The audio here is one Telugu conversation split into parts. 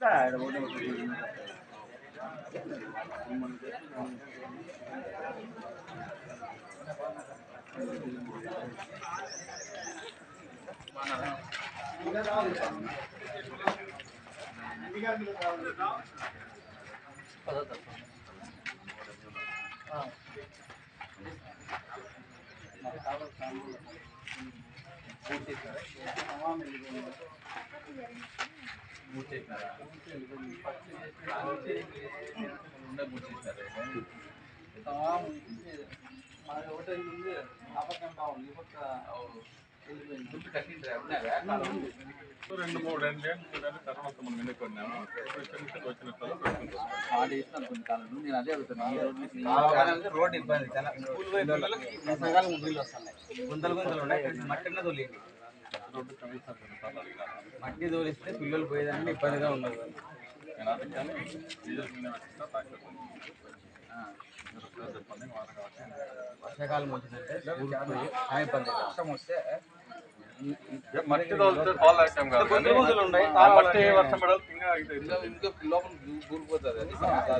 రెండు మూడు రెండు ఏళ్ళు మూడు ఏళ్ళు తర్వాత మనం ఎన్నుకున్నాము ఇప్పుడు చిన్న చిన్న వచ్చినట్లు పెట్టుకుంటాం ఆడ వేసినాను కొన్ని కాలంలో నేను అదే అడుగుతాను ఈ రోడ్డు నుంచి కావాలంటే రోడ్ ఇబ్బంది చాలా స్కూల్ వైపు పిల్లలకి సగాలు నీళ్ళు వస్తున్నాయి గుంతలు గుంతలు ఉన్నాయి ఇక్కడ మట్టి అన్న తోలింది రోడ్డు కమిషన్ సార్లు అడిగినాను మట్టి తోలిస్తే పిల్లలు పోయేదానికి ఇబ్బందిగా ఉన్నది నేను అందుకని డీజిల్ మీద పెట్టిస్తా తాకపోతుంది మీరు ఒకసారి చెప్పండి వారం కాబట్టి వర్షాకాలం వచ్చిందంటే స్కూల్ పోయి ఆ ఇబ్బంది వర్షం వస్తే మట్టి తోలితే తాళ్ళు వేసాం కాదు కానీ కొన్ని రోజులు ఉన్నాయి, ఆ తాళ్ళు మట్టి ఉన్నాయి. వర్షం పడాలి ఇంకా ఇది ఇంకా ఇంకా లోపల కూలిపోతుంది అది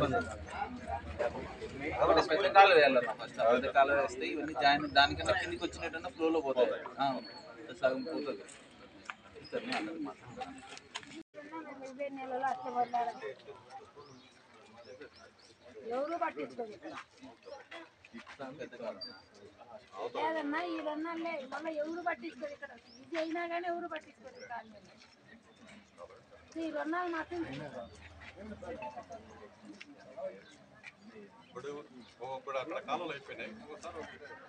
కాబట్టి పెద్ద కాలు వేయాలన్న ఫస్ట్ పెద్ద కాలు వేస్తే ఇవన్నీ జాయిన్ దానికన్నా కిందికి వచ్చినట్టన్నా ఫ్లోలో పోతాయి ఆ, సగం పోతుంది సరే నేను అన్నది మాట్లాడతాను ఇరవై నెలలో అట్లా వదిలారు ఎవరు పట్టించుకోరు ఇక్కడ పెద్ద కాలు లేదన్నా వీళ్ళన్నా లే మళ్ళీ ఎవరు పట్టించుకోరు ఇక్కడ ఇది అయినా కానీ ఎవరు పట్టించుకోరు ఈ కాలు మీద ఈ రుణాలు మాత్రం ఇప్పుడు ఇప్పుడు అక్కడ కాలువలు అయిపోయినాయి ఒకసారి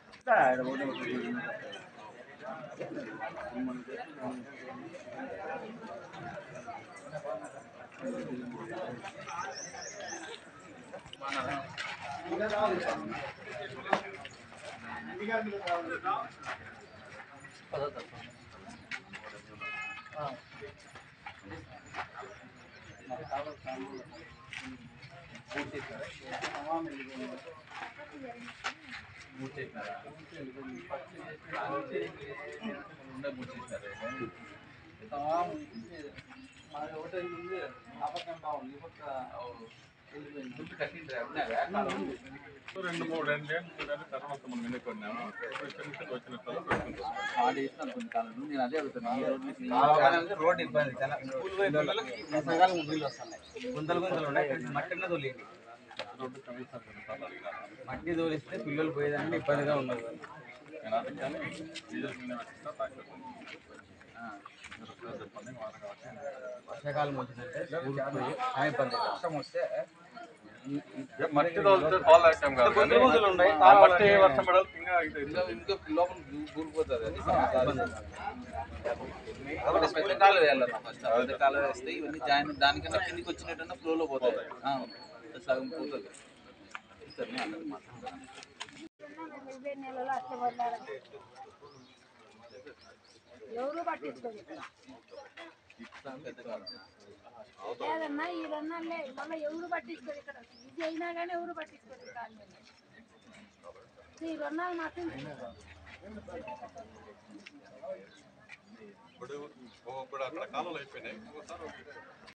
రెండు మూడు రెండు ఏళ్ళు మూడు ఏళ్ళు తర్వాత మనం ఎన్నుకున్నాము ఇప్పుడు చిన్న చిన్న వచ్చినట్లు పెట్టుకుంటాం ఆడేసినాను కొన్ని కాలంలో నేను అదే అడుగుతాను ఈ రోడ్ నుంచి కావాలంటే రోడ్ ఇబ్బంది చాలా స్కూల్ వైపు పిల్లలకి సగాలు నీళ్ళు వస్తున్నాయి గుంతలు గుంతలు ఉన్నాయి ఇక్కడ మట్టి అన్న తోలింది రోడ్డు కమిషన్ సార్లు అడిగినాను మట్టి తోలిస్తే పిల్లలు పోయేదానికి ఇబ్బందిగా ఉన్నది నేను అందుకని డీజిల్ మీద పెట్టిస్తా తాకపోతుంది ఆ, మీరు ఒకసారి చెప్పండి వారం కాబట్టి వర్షాకాలం వచ్చిందంటే స్కూల్ పోయి ఆ ఇబ్బంది వర్షం వస్తే మట్టి తోలితే తాళ్ళు వేసాం కాదు కొన్ని కానీ రోజులు ఉన్నాయి, ఆ మట్టి వర్షం పడాలి ఇంకా ఇది ఇంకా ఇంకా లోపల కూలిపోతుంది అది కాబట్టి పెద్ద కాలు వేయాలన్న ఫస్ట్ పెద్ద కాలు వేస్తే ఇవన్నీ జాయిన్ దానికన్నా కిందికి వచ్చినట్టన్నా ఫ్లోలో పోతాయి ఆ, సగం పోతుంది సరే నేను అన్నది మాట్లాడతాను ఇరవై నెలలో అట్లా వదిలారు ఎవరు పట్టించుకోరు ఇక్కడ పెద్ద కాలు లేదన్నా వీళ్ళన్నా లే మళ్ళీ ఎవరు పట్టించుకోరు ఇక్కడ ఇది అయినా కానీ ఎవరు పట్టించుకోరు ఈ కాలు మీద ఈ రుణాలు మాత్రం ఇప్పుడు ఇప్పుడు అక్కడ కాలువలు అయిపోయినాయి ఒకసారి